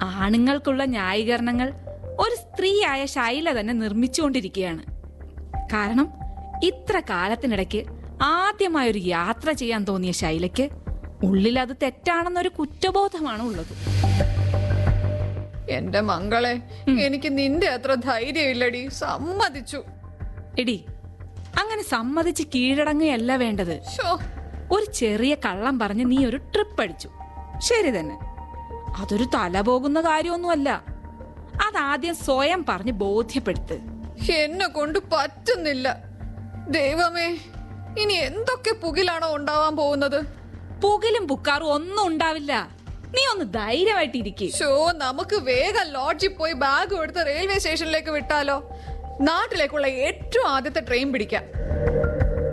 ആണുങ്ങൾക്കുള്ള ന്യായീകരണങ്ങൾ ഒരു സ്ത്രീയായ ശൈല തന്നെ നിർമ്മിച്ചുകൊണ്ടിരിക്കുകയാണ് കാരണം ഇത്ര കാലത്തിനിടയ്ക്ക് ആദ്യമായ ഒരു യാത്ര ചെയ്യാൻ തോന്നിയ ശൈലയ്ക്ക് ഉള്ളിൽ അത് തെറ്റാണെന്നൊരു കുറ്റബോധമാണ് ഉള്ളത് എന്റെ മംഗളെ എനിക്ക് നിന്റെ അത്ര ധൈര്യമില്ലടി സമ്മതിച്ചു എടി അങ്ങനെ സമ്മതിച്ച് കീഴടങ്ങുകയല്ല വേണ്ടത് ഷോ ഒരു ചെറിയ കള്ളം പറഞ്ഞ് നീ ഒരു ട്രിപ്പ് അടിച്ചു ശരി തന്നെ അതൊരു തല പോകുന്ന കാര്യമൊന്നുമല്ല അതാദ്യം സ്വയം പറഞ്ഞ് ബോധ്യപ്പെടുത്ത് എന്നെ കൊണ്ട് പറ്റുന്നില്ല ദൈവമേ ഇനി എന്തൊക്കെ പുകിലാണോ ഉണ്ടാവാൻ പോകുന്നത് പുകലും പുക്കാറും ഒന്നും ഉണ്ടാവില്ല നീ ഒന്ന് ധൈര്യമായിട്ട് ഇരിക്കേ ഷോ നമുക്ക് വേഗം ലോഡ്ജിൽ പോയി ബാഗ് എടുത്ത് റെയിൽവേ സ്റ്റേഷനിലേക്ക് വിട്ടാലോ നാട്ടിലേക്കുള്ള ഏറ്റവും ആദ്യത്തെ ട്രെയിൻ പിടിക്കാം